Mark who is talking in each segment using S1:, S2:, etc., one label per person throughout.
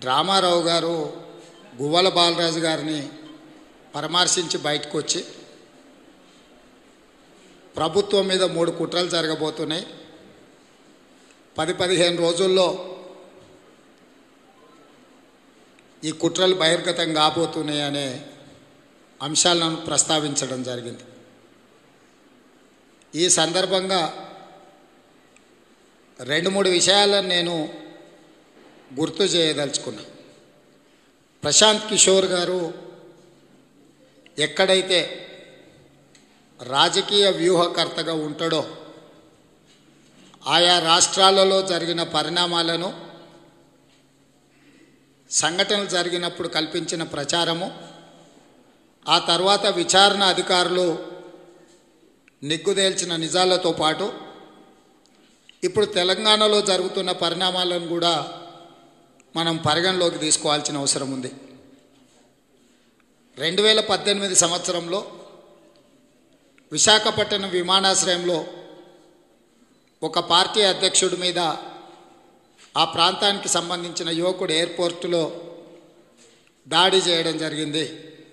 S1: డ్రామారావు గారు గువ్వల బాలరాజు గారిని పరామర్శించి బయటకు వచ్చి ప్రభుత్వం మీద మూడు కుట్రలు జరగబోతున్నాయి పది పదిహేను రోజుల్లో ఈ కుట్రలు బహిర్గతం కాబోతున్నాయి అనే అంశాలను ప్రస్తావించడం జరిగింది ఈ సందర్భంగా రెండు మూడు విషయాలను నేను గుర్తు చేయదలుచుకున్నా ప్రశాంత్ కిషోర్ గారు ఎక్కడైతే రాజకీయ వ్యూహకర్తగా ఉంటాడో ఆయా రాష్ట్రాలలో జరిగిన పరిణామాలను సంఘటనలు జరిగినప్పుడు కల్పించిన ప్రచారము ఆ తర్వాత విచారణ అధికారులు నిగ్గుదేల్చిన నిజాలతో పాటు ఇప్పుడు తెలంగాణలో జరుగుతున్న పరిణామాలను కూడా మనం పరిగణలోకి తీసుకోవాల్సిన అవసరం ఉంది రెండు వేల పద్దెనిమిది సంవత్సరంలో విశాఖపట్నం విమానాశ్రయంలో ఒక పార్టీ అధ్యక్షుడి మీద ఆ ప్రాంతానికి సంబంధించిన యువకుడు ఎయిర్పోర్టులో దాడి చేయడం జరిగింది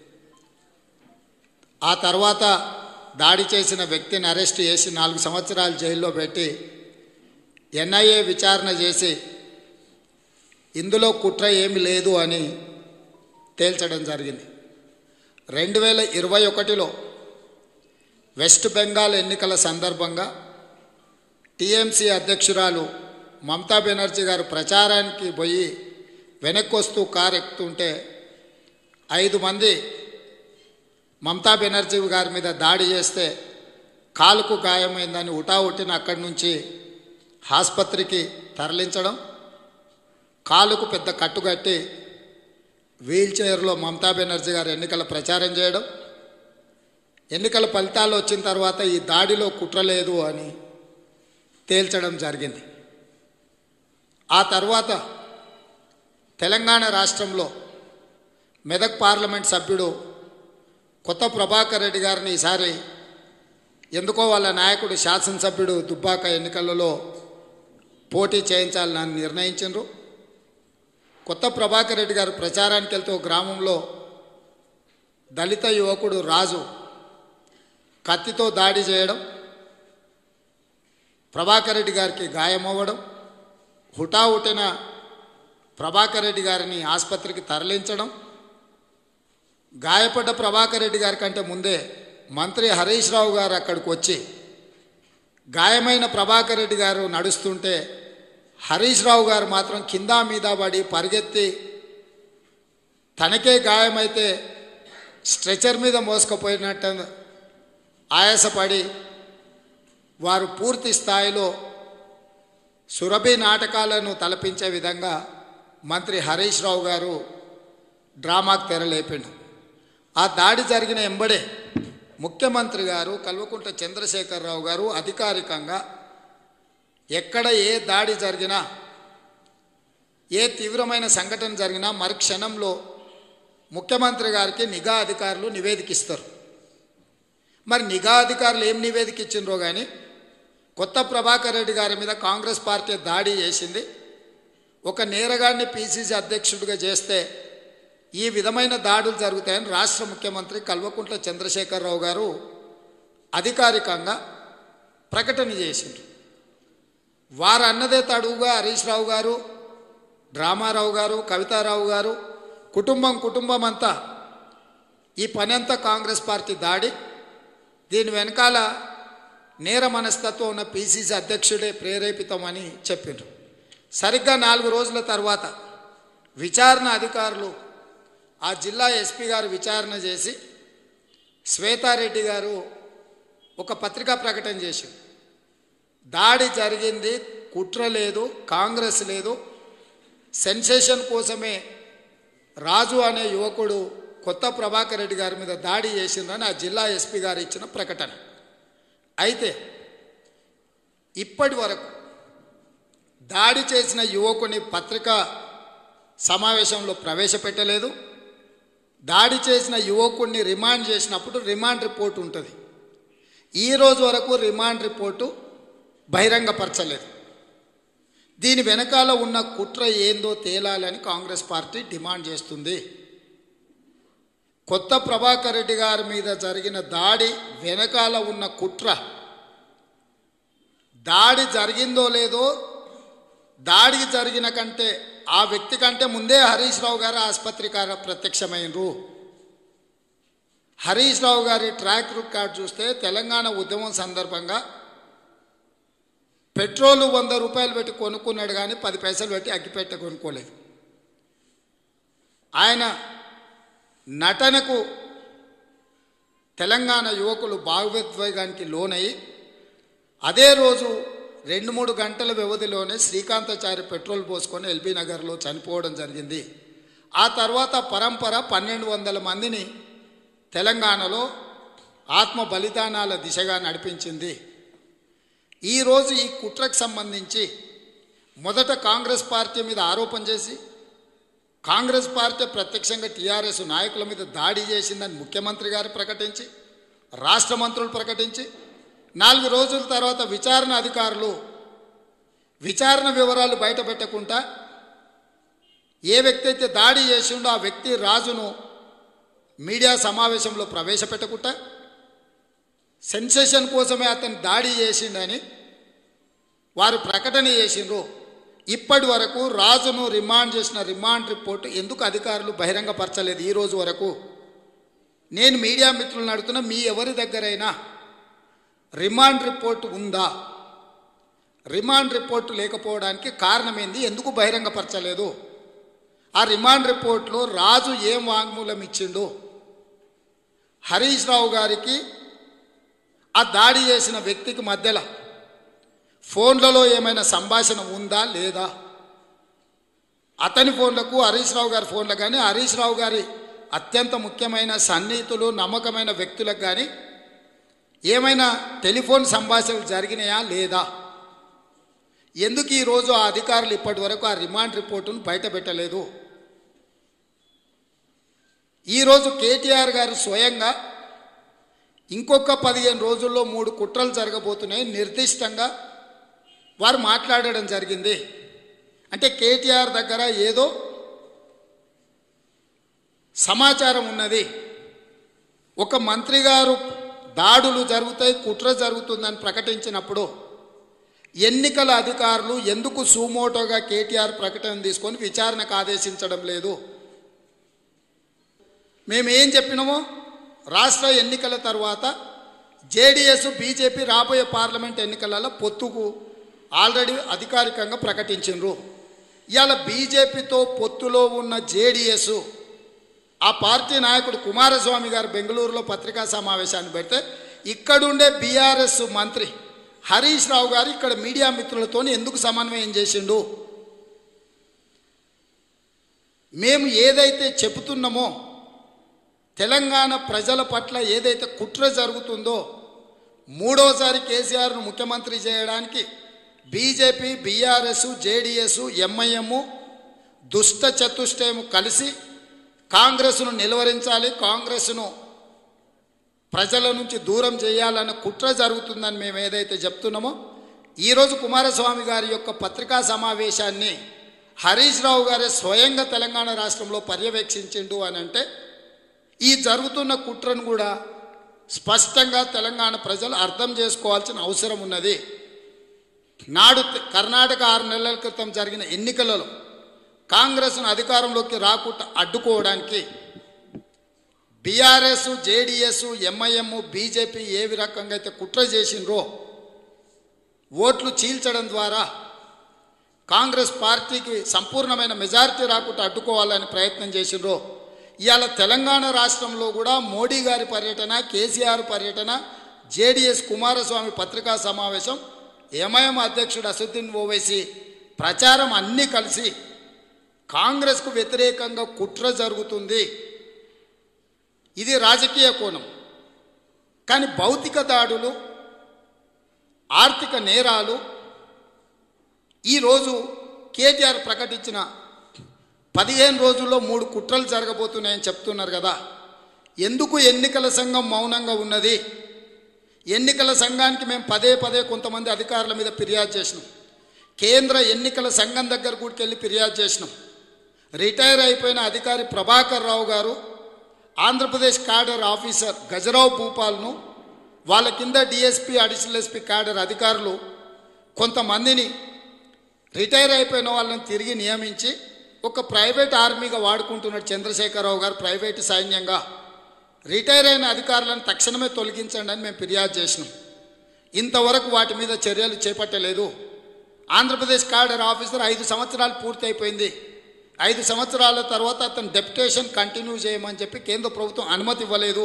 S1: ఆ తర్వాత దాడి చేసిన వ్యక్తిని అరెస్ట్ చేసి నాలుగు సంవత్సరాలు జైల్లో పెట్టి ఎన్ఐఏ విచారణ చేసి ఇందులో కుట్ర ఏమి లేదు అని తేల్చడం జరిగింది రెండు వేల ఇరవై ఒకటిలో వెస్ట్ బెంగాల్ ఎన్నికల సందర్భంగా టీఎంసీ అధ్యక్షురాలు మమతా బెనర్జీ గారు ప్రచారానికి పోయి వెనక్కి వస్తూ కారు ఎక్కుతుంటే ఐదు మంది మమతా బెనర్జీ గారి మీద దాడి చేస్తే కాలుకు గాయమైందని ఉటావుటిన అక్కడి నుంచి ఆసుపత్రికి తరలించడం కాలుకు పెద్ద కట్టుకట్టి వీల్ చైర్లో మమతా బెనర్జీ గారు ఎన్నికల ప్రచారం చేయడం ఎన్నికల ఫలితాలు వచ్చిన తర్వాత ఈ దాడిలో కుట్ర లేదు అని తేల్చడం జరిగింది ఆ తర్వాత తెలంగాణ రాష్ట్రంలో మెదక్ పార్లమెంట్ సభ్యుడు కొత్త ప్రభాకర్ రెడ్డి గారిని ఈసారి ఎందుకో వాళ్ళ నాయకుడు శాసనసభ్యుడు దుబ్బాక ఎన్నికలలో పోటీ చేయించాలని నిర్ణయించారు కొత్త ప్రభాకర్ రెడ్డి గారు ప్రచారానికి వెళ్తూ గ్రామంలో దళిత యువకుడు రాజు కత్తితో దాడి చేయడం ప్రభాకర్ రెడ్డి గారికి గాయమవ్వడం హుటాహుటిన ప్రభాకర్ రెడ్డి గారిని ఆసుపత్రికి తరలించడం గాయపడ్డ ప్రభాకర్ రెడ్డి గారి కంటే ముందే మంత్రి హరీష్ రావు గారు అక్కడికి వచ్చి గాయమైన ప్రభాకర్ రెడ్డి గారు నడుస్తుంటే హరీష్ రావు గారు మాత్రం కింద మీద పడి పరిగెత్తి తనకే గాయమైతే స్ట్రెచర్ మీద మోసుకుపోయినట్టు ఆయాసపడి వారు పూర్తి స్థాయిలో సురభి నాటకాలను తలపించే విధంగా మంత్రి హరీష్ రావు గారు డ్రామాకు తెరలేపిండు ఆ దాడి జరిగిన ఎంబడే ముఖ్యమంత్రి గారు కల్వకుంట్ల చంద్రశేఖరరావు గారు అధికారికంగా ఎక్కడ ఏ దాడి జరిగినా ఏ తీవ్రమైన సంఘటన జరిగినా మరు క్షణంలో ముఖ్యమంత్రి గారికి నిఘా అధికారులు నివేదిక ఇస్తారు మరి నిఘా అధికారులు ఏం నివేదిక ఇచ్చిండ్రో కానీ కొత్త ప్రభాకర్ రెడ్డి గారి మీద కాంగ్రెస్ పార్టీ దాడి చేసింది ఒక నేరగాడిని పిసిసి అధ్యక్షుడిగా చేస్తే ఈ విధమైన దాడులు జరుగుతాయని రాష్ట్ర ముఖ్యమంత్రి కల్వకుంట్ల చంద్రశేఖరరావు గారు అధికారికంగా ప్రకటన చేసిండ్రు వారు అన్నదే తడువుగా హరీష్ రావు గారు డ్రామారావు గారు కవితారావు గారు కుటుంబం కుటుంబం అంతా ఈ పని అంతా కాంగ్రెస్ పార్టీ దాడి దీని వెనకాల నేర మనస్తత్వం ఉన్న పిసిసి అధ్యక్షుడే ప్రేరేపితమని చెప్పిండ్రు సరిగ్గా నాలుగు రోజుల తర్వాత విచారణ అధికారులు ఆ జిల్లా ఎస్పీ గారు విచారణ చేసి శ్వేతారెడ్డి గారు ఒక పత్రికా ప్రకటన చేశారు దాడి జరిగింది కుట్ర లేదు కాంగ్రెస్ లేదు సెన్సేషన్ కోసమే రాజు అనే యువకుడు కొత్త ప్రభాకర్ రెడ్డి గారి మీద దాడి చేసిందని ఆ జిల్లా ఎస్పీ గారు ఇచ్చిన ప్రకటన అయితే ఇప్పటి వరకు దాడి చేసిన యువకుని పత్రికా సమావేశంలో ప్రవేశపెట్టలేదు దాడి చేసిన యువకుడిని రిమాండ్ చేసినప్పుడు రిమాండ్ రిపోర్ట్ ఉంటుంది ఈ రోజు వరకు రిమాండ్ రిపోర్టు బహిరంగపరచలేదు దీని వెనకాల ఉన్న కుట్ర ఏందో తేలాలని కాంగ్రెస్ పార్టీ డిమాండ్ చేస్తుంది కొత్త ప్రభాకర్ రెడ్డి గారి మీద జరిగిన దాడి వెనకాల ఉన్న కుట్ర దాడి జరిగిందో లేదో దాడికి జరిగిన కంటే ఆ వ్యక్తి కంటే ముందే హరీష్ రావు గారు ఆసుపత్రి కార ప్రత్యక్షమైనరు హరీష్ రావు గారి ట్రాక్ రికార్డ్ చూస్తే తెలంగాణ ఉద్యమం సందర్భంగా పెట్రోలు వంద రూపాయలు పెట్టి కొనుక్కున్నాడు కానీ పది పైసలు పెట్టి అగ్గిపెట్ట కొనుక్కోలేదు ఆయన నటనకు తెలంగాణ యువకులు భావోద్వేగానికి లోనై అదే రోజు రెండు మూడు గంటల వ్యవధిలోనే శ్రీకాంతాచారి పెట్రోల్ పోసుకొని ఎల్బీ నగర్లో చనిపోవడం జరిగింది ఆ తర్వాత పరంపర పన్నెండు వందల మందిని తెలంగాణలో ఆత్మ బలిదానాల దిశగా నడిపించింది ఈరోజు ఈ కుట్రకు సంబంధించి మొదట కాంగ్రెస్ పార్టీ మీద ఆరోపణ చేసి కాంగ్రెస్ పార్టీ ప్రత్యక్షంగా టీఆర్ఎస్ నాయకుల మీద దాడి చేసిందని ముఖ్యమంత్రి గారు ప్రకటించి రాష్ట్ర మంత్రులు ప్రకటించి నాలుగు రోజుల తర్వాత విచారణ అధికారులు విచారణ వివరాలు బయట పెట్టకుండా ఏ వ్యక్తి అయితే దాడి చేసిండో ఆ వ్యక్తి రాజును మీడియా సమావేశంలో ప్రవేశపెట్టకుండా సెన్సేషన్ కోసమే అతను దాడి చేసిండని వారు ప్రకటన చేసిండ్రు ఇప్పటి వరకు రాజును రిమాండ్ చేసిన రిమాండ్ రిపోర్ట్ ఎందుకు అధికారులు బహిరంగపరచలేదు ఈ రోజు వరకు నేను మీడియా మిత్రులను అడుగుతున్నా మీ ఎవరి దగ్గరైనా రిమాండ్ రిపోర్ట్ ఉందా రిమాండ్ రిపోర్ట్ లేకపోవడానికి కారణం ఏంది ఎందుకు బహిరంగపరచలేదు ఆ రిమాండ్ రిపోర్ట్లో రాజు ఏం వాంగ్మూలం ఇచ్చిండు హరీష్ రావు గారికి ఆ దాడి చేసిన వ్యక్తికి మధ్యలో ఫోన్లలో ఏమైనా సంభాషణ ఉందా లేదా అతని ఫోన్లకు హరీష్ రావు గారి ఫోన్లకు కానీ హరీష్ రావు గారి అత్యంత ముఖ్యమైన సన్నిహితులు నమ్మకమైన వ్యక్తులకు కానీ ఏమైనా టెలిఫోన్ సంభాషణలు జరిగినాయా లేదా ఎందుకు ఈరోజు ఆ అధికారులు ఇప్పటి వరకు ఆ రిమాండ్ రిపోర్టును బయట పెట్టలేదు ఈరోజు కేటీఆర్ గారు స్వయంగా ఇంకొక పదిహేను రోజుల్లో మూడు కుట్రలు జరగబోతున్నాయి నిర్దిష్టంగా వారు మాట్లాడడం జరిగింది అంటే కేటీఆర్ దగ్గర ఏదో సమాచారం ఉన్నది ఒక మంత్రి గారు దాడులు జరుగుతాయి కుట్ర జరుగుతుందని ప్రకటించినప్పుడు ఎన్నికల అధికారులు ఎందుకు సూమోటోగా కేటీఆర్ ప్రకటన తీసుకొని విచారణకు ఆదేశించడం లేదు మేము ఏం చెప్పినామో రాష్ట్ర ఎన్నికల తర్వాత జేడిఎస్ బీజేపీ రాబోయే పార్లమెంట్ ఎన్నికలలో పొత్తుకు ఆల్రెడీ అధికారికంగా ప్రకటించిండ్రు ఇవాళ బీజేపీతో పొత్తులో ఉన్న జేడిఎస్ ఆ పార్టీ నాయకుడు కుమారస్వామి గారు బెంగళూరులో పత్రికా సమావేశాన్ని పెడితే ఇక్కడుండే బీఆర్ఎస్ మంత్రి హరీష్ రావు గారు ఇక్కడ మీడియా మిత్రులతో ఎందుకు సమన్వయం చేసిండు మేము ఏదైతే చెబుతున్నామో తెలంగాణ ప్రజల పట్ల ఏదైతే కుట్ర జరుగుతుందో మూడోసారి కేసీఆర్ను ముఖ్యమంత్రి చేయడానికి బీజేపీ బీఆర్ఎస్ జేడిఎస్ ఎంఐఎం దుష్ట చతుష్టయము కలిసి కాంగ్రెస్ను నిలువరించాలి కాంగ్రెస్ను ప్రజల నుంచి దూరం చేయాలన్న కుట్ర జరుగుతుందని మేము ఏదైతే చెప్తున్నామో ఈరోజు కుమారస్వామి గారి యొక్క పత్రికా సమావేశాన్ని హరీష్ రావు గారే స్వయంగా తెలంగాణ రాష్ట్రంలో పర్యవేక్షించిండు అని అంటే ఈ జరుగుతున్న కుట్రను కూడా స్పష్టంగా తెలంగాణ ప్రజలు అర్థం చేసుకోవాల్సిన అవసరం ఉన్నది నాడు తె- కర్ణాటక ఆరు నెలల క్రితం జరిగిన ఎన్నికలలో కాంగ్రెస్ను అధికారంలోకి రాకుండా అడ్డుకోవడానికి బీఆర్ఎస్ జేడిఎస్ ఎంఐఎం బీజేపీ ఏ రకంగా అయితే కుట్ర చేసిండ్రో ఓట్లు చీల్చడం ద్వారా కాంగ్రెస్ పార్టీకి సంపూర్ణమైన మెజారిటీ రాకుండా అడ్డుకోవాలని ప్రయత్నం చేసిండ్రో ఇవాళ తెలంగాణ రాష్ట్రంలో కూడా మోడీ గారి పర్యటన కేసీఆర్ పర్యటన జేడిఎస్ కుమారస్వామి పత్రికా సమావేశం ఎంఐఎం అధ్యక్షుడు అసదుద్దీన్ ఓవైసీ ప్రచారం అన్నీ కలిసి కాంగ్రెస్కు వ్యతిరేకంగా కుట్ర జరుగుతుంది ఇది రాజకీయ కోణం కానీ భౌతిక దాడులు ఆర్థిక నేరాలు ఈరోజు కేటీఆర్ ప్రకటించిన పదిహేను రోజుల్లో మూడు కుట్రలు జరగబోతున్నాయని చెప్తున్నారు కదా ఎందుకు ఎన్నికల సంఘం మౌనంగా ఉన్నది ఎన్నికల సంఘానికి మేము పదే పదే కొంతమంది అధికారుల మీద ఫిర్యాదు చేసినాం కేంద్ర ఎన్నికల సంఘం దగ్గర కూడా వెళ్ళి ఫిర్యాదు చేసినాం రిటైర్ అయిపోయిన అధికారి ప్రభాకర్ రావు గారు ఆంధ్రప్రదేశ్ క్యాడర్ ఆఫీసర్ గజరావు భూపాల్ను వాళ్ళ కింద డిఎస్పీ అడిషనల్ ఎస్పీ క్యాడర్ అధికారులు కొంతమందిని రిటైర్ అయిపోయిన వాళ్ళని తిరిగి నియమించి ఒక ప్రైవేట్ ఆర్మీగా వాడుకుంటున్నాడు చంద్రశేఖరరావు గారు ప్రైవేటు సైన్యంగా రిటైర్ అయిన అధికారులను తక్షణమే తొలగించండి అని మేము ఫిర్యాదు చేసినాం ఇంతవరకు వాటి మీద చర్యలు చేపట్టలేదు ఆంధ్రప్రదేశ్ క్యాడర్ ఆఫీసర్ ఐదు సంవత్సరాలు పూర్తి అయిపోయింది ఐదు సంవత్సరాల తర్వాత అతను డెప్యుటేషన్ కంటిన్యూ చేయమని చెప్పి కేంద్ర ప్రభుత్వం అనుమతి ఇవ్వలేదు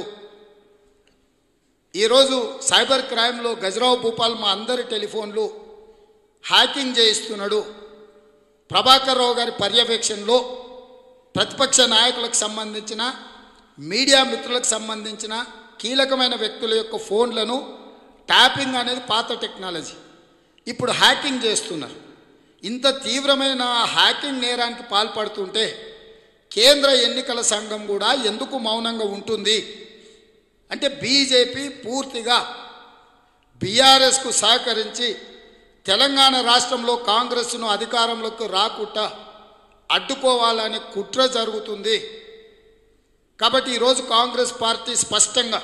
S1: ఈరోజు సైబర్ క్రైమ్లో గజరావు భూపాల్ మా అందరి టెలిఫోన్లు హ్యాకింగ్ చేయిస్తున్నాడు ప్రభాకర్ రావు గారి పర్యవేక్షణలో ప్రతిపక్ష నాయకులకు సంబంధించిన మీడియా మిత్రులకు సంబంధించిన కీలకమైన వ్యక్తుల యొక్క ఫోన్లను ట్యాపింగ్ అనేది పాత టెక్నాలజీ ఇప్పుడు హ్యాకింగ్ చేస్తున్నారు ఇంత తీవ్రమైన హ్యాకింగ్ నేరానికి పాల్పడుతుంటే కేంద్ర ఎన్నికల సంఘం కూడా ఎందుకు మౌనంగా ఉంటుంది అంటే బీజేపీ పూర్తిగా బీఆర్ఎస్కు సహకరించి తెలంగాణ రాష్ట్రంలో కాంగ్రెస్ను అధికారంలోకి రాకుండా అడ్డుకోవాలనే కుట్ర జరుగుతుంది కాబట్టి ఈరోజు కాంగ్రెస్ పార్టీ స్పష్టంగా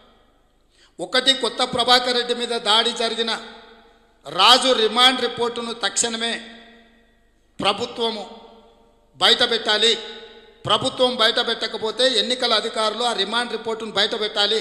S1: ఒకటి కొత్త ప్రభాకర్ రెడ్డి మీద దాడి జరిగిన రాజు రిమాండ్ రిపోర్టును తక్షణమే ప్రభుత్వము బయటపెట్టాలి ప్రభుత్వం బయట పెట్టకపోతే ఎన్నికల అధికారులు ఆ రిమాండ్ రిపోర్టును బయట పెట్టాలి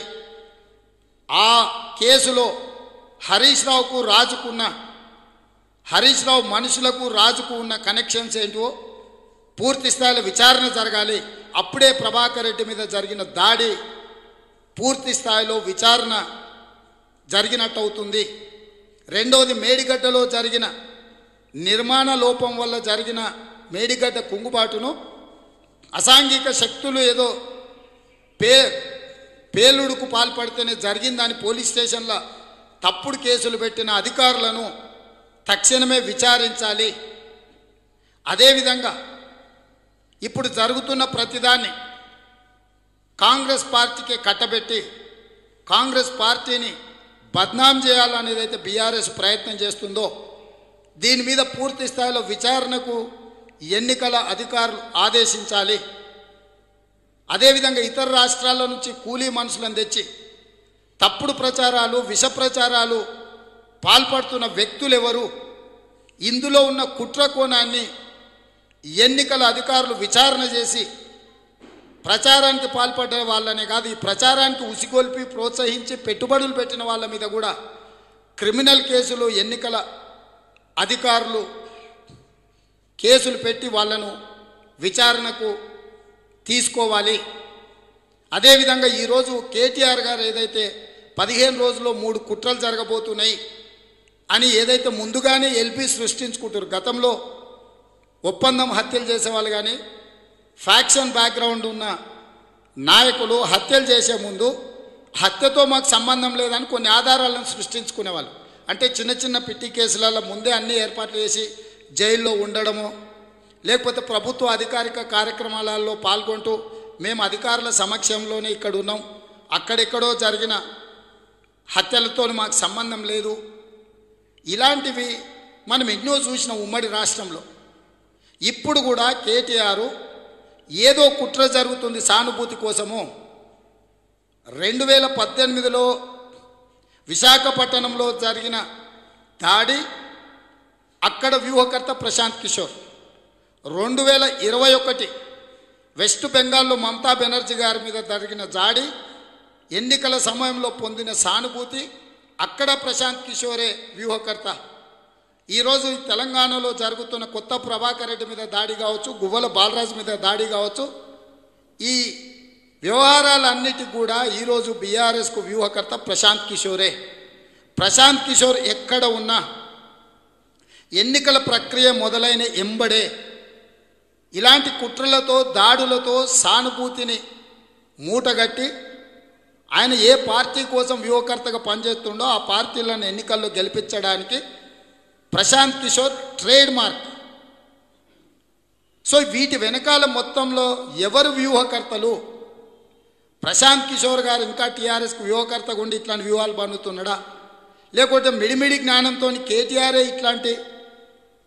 S1: ఆ కేసులో హరీష్ రావుకు రాజుకున్న హరీష్ రావు మనుషులకు రాజుకు ఉన్న కనెక్షన్స్ ఏంటో పూర్తి స్థాయిలో విచారణ జరగాలి అప్పుడే ప్రభాకర్ రెడ్డి మీద జరిగిన దాడి పూర్తి స్థాయిలో విచారణ జరిగినట్టు అవుతుంది రెండవది మేడిగడ్డలో జరిగిన నిర్మాణ లోపం వల్ల జరిగిన మేడిగడ్డ కుంగుబాటును అసాంఘిక శక్తులు ఏదో పే పేలుడుకు పాల్పడితేనే జరిగిందని పోలీస్ స్టేషన్ల తప్పుడు కేసులు పెట్టిన అధికారులను తక్షణమే విచారించాలి అదేవిధంగా ఇప్పుడు జరుగుతున్న ప్రతిదాన్ని కాంగ్రెస్ పార్టీకి కట్టబెట్టి కాంగ్రెస్ పార్టీని బద్నాం చేయాలనేది అయితే బీఆర్ఎస్ ప్రయత్నం చేస్తుందో దీని మీద పూర్తి స్థాయిలో విచారణకు ఎన్నికల అధికారులు ఆదేశించాలి అదేవిధంగా ఇతర రాష్ట్రాల నుంచి కూలీ మనుషులను తెచ్చి తప్పుడు ప్రచారాలు విష ప్రచారాలు పాల్పడుతున్న వ్యక్తులు ఎవరు ఇందులో ఉన్న కుట్ర కోణాన్ని ఎన్నికల అధికారులు విచారణ చేసి ప్రచారానికి పాల్పడే వాళ్ళనే కాదు ఈ ప్రచారానికి ఉసిగొల్పి ప్రోత్సహించి పెట్టుబడులు పెట్టిన వాళ్ళ మీద కూడా క్రిమినల్ కేసులు ఎన్నికల అధికారులు కేసులు పెట్టి వాళ్ళను విచారణకు తీసుకోవాలి అదేవిధంగా ఈరోజు కేటీఆర్ గారు ఏదైతే పదిహేను రోజుల్లో మూడు కుట్రలు జరగబోతున్నాయి అని ఏదైతే ముందుగానే ఎల్పి సృష్టించుకుంటారు గతంలో ఒప్పందం హత్యలు చేసేవాళ్ళు కానీ ఫ్యాక్షన్ బ్యాక్గ్రౌండ్ ఉన్న నాయకులు హత్యలు చేసే ముందు హత్యతో మాకు సంబంధం లేదని కొన్ని ఆధారాలను సృష్టించుకునేవాళ్ళు అంటే చిన్న చిన్న పిట్టి కేసులలో ముందే అన్ని ఏర్పాట్లు చేసి జైల్లో ఉండడము లేకపోతే ప్రభుత్వ అధికారిక కార్యక్రమాలలో పాల్గొంటూ మేము అధికారుల సమక్షంలోనే ఇక్కడ ఉన్నాం అక్కడెక్కడో జరిగిన హత్యలతో మాకు సంబంధం లేదు ఇలాంటివి మనం ఎన్నో చూసిన ఉమ్మడి రాష్ట్రంలో ఇప్పుడు కూడా కేటీఆర్ ఏదో కుట్ర జరుగుతుంది సానుభూతి కోసము రెండు వేల పద్దెనిమిదిలో విశాఖపట్నంలో జరిగిన దాడి అక్కడ వ్యూహకర్త ప్రశాంత్ కిషోర్ రెండు వేల ఇరవై ఒకటి వెస్ట్ బెంగాల్లో మమతా బెనర్జీ గారి మీద జరిగిన దాడి ఎన్నికల సమయంలో పొందిన సానుభూతి అక్కడ ప్రశాంత్ కిషోరే వ్యూహకర్త ఈరోజు ఈ తెలంగాణలో జరుగుతున్న కొత్త ప్రభాకర్ రెడ్డి మీద దాడి కావచ్చు గువ్వల బాలరాజు మీద దాడి కావచ్చు ఈ వ్యవహారాలన్నిటికి కూడా ఈరోజు బీఆర్ఎస్కు వ్యూహకర్త ప్రశాంత్ కిషోరే ప్రశాంత్ కిషోర్ ఎక్కడ ఉన్నా ఎన్నికల ప్రక్రియ మొదలైన ఎంబడే ఇలాంటి కుట్రలతో దాడులతో సానుభూతిని మూటగట్టి ఆయన ఏ పార్టీ కోసం వ్యూహకర్తగా పనిచేస్తుండో ఆ పార్టీలను ఎన్నికల్లో గెలిపించడానికి Prashant Kishor trade mark so వీటి వెనకాల మొత్తంలో ఎవరు వ్యూహకర్తలు ప్రశాంత్ కిషోర్ గారు ఇంకా టీఆర్ఎస్కి వ్యూహకర్తగా ఉండి ఇట్లాంటి వ్యూహాలు పన్నుతున్నాడా లేకపోతే మిడిమిడి జ్ఞానంతో కేటీఆరే ఇట్లాంటి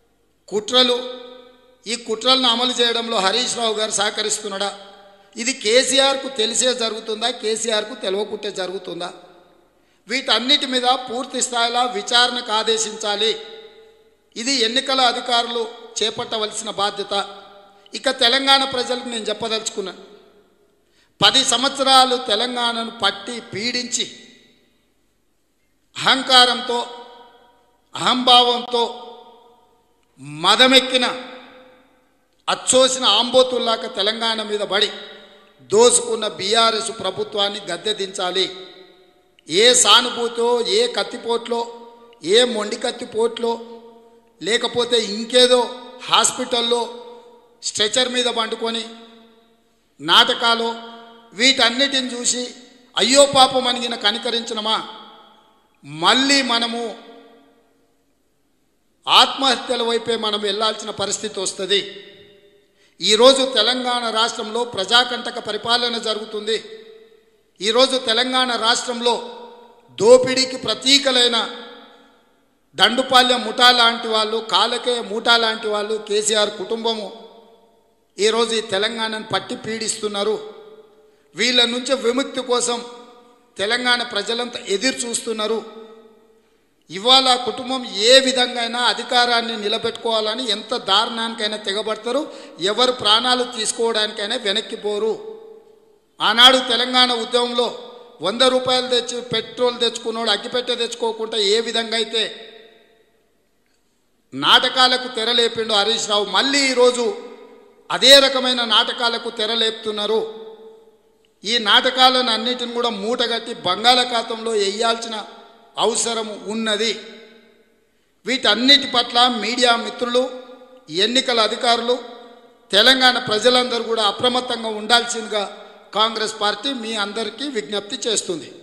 S1: కుట్రలు ఈ కుట్రలను అమలు చేయడంలో హరీష్ రావు గారు సహకరిస్తున్నాడా ఇది కేసీఆర్కు తెలిసే జరుగుతుందా కేసీఆర్కు తెలియకుంటే జరుగుతుందా వీటన్నిటి మీద పూర్తి స్థాయిలో విచారణకు ఆదేశించాలి ఇది ఎన్నికల అధికారులు చేపట్టవలసిన బాధ్యత ఇక తెలంగాణ ప్రజలకు నేను చెప్పదలుచుకున్నాను పది సంవత్సరాలు తెలంగాణను పట్టి పీడించి అహంకారంతో అహంభావంతో మదమెక్కిన అచ్చోసిన ఆంబోతుల్లాక తెలంగాణ మీద పడి దోసుకున్న బీఆర్ఎస్ ప్రభుత్వాన్ని గద్దె దించాలి ఏ సానుభూతో ఏ కత్తిపోట్లో ఏ మొండి కత్తిపోట్లో లేకపోతే ఇంకేదో హాస్పిటల్లో స్ట్రెచర్ మీద పండుకొని నాటకాలు వీటన్నిటిని చూసి అయ్యో పాపం అనిగిన కనికరించినమా మళ్ళీ మనము ఆత్మహత్యల వైపే మనం వెళ్ళాల్సిన పరిస్థితి వస్తుంది ఈరోజు తెలంగాణ రాష్ట్రంలో ప్రజాకంటక పరిపాలన జరుగుతుంది ఈరోజు తెలంగాణ రాష్ట్రంలో దోపిడీకి ప్రతీకలైన దండుపాల్యం ముఠా లాంటి వాళ్ళు కాలకే ముఠా లాంటి వాళ్ళు కేసీఆర్ కుటుంబము ఈరోజు ఈ తెలంగాణను పట్టి పీడిస్తున్నారు వీళ్ళ నుంచి విముక్తి కోసం తెలంగాణ ప్రజలంతా ఎదురు చూస్తున్నారు ఇవాళ ఆ కుటుంబం ఏ విధంగా అయినా అధికారాన్ని నిలబెట్టుకోవాలని ఎంత దారుణానికైనా తెగబడతారు ఎవరు ప్రాణాలు తీసుకోవడానికైనా వెనక్కిపోరు ఆనాడు తెలంగాణ ఉద్యమంలో వంద రూపాయలు తెచ్చి పెట్రోల్ తెచ్చుకున్నాడు అగ్గిపెట్టె తెచ్చుకోకుండా ఏ విధంగా అయితే నాటకాలకు తెరలేపిండు హరీష్ రావు మళ్ళీ ఈరోజు అదే రకమైన నాటకాలకు తెరలేపుతున్నారు ఈ నాటకాలను అన్నిటిని కూడా మూటగట్టి బంగాళాఖాతంలో వేయాల్సిన అవసరం ఉన్నది వీటన్నిటి పట్ల మీడియా మిత్రులు ఎన్నికల అధికారులు తెలంగాణ ప్రజలందరూ కూడా అప్రమత్తంగా ఉండాల్సిందిగా కాంగ్రెస్ పార్టీ మీ అందరికీ విజ్ఞప్తి చేస్తుంది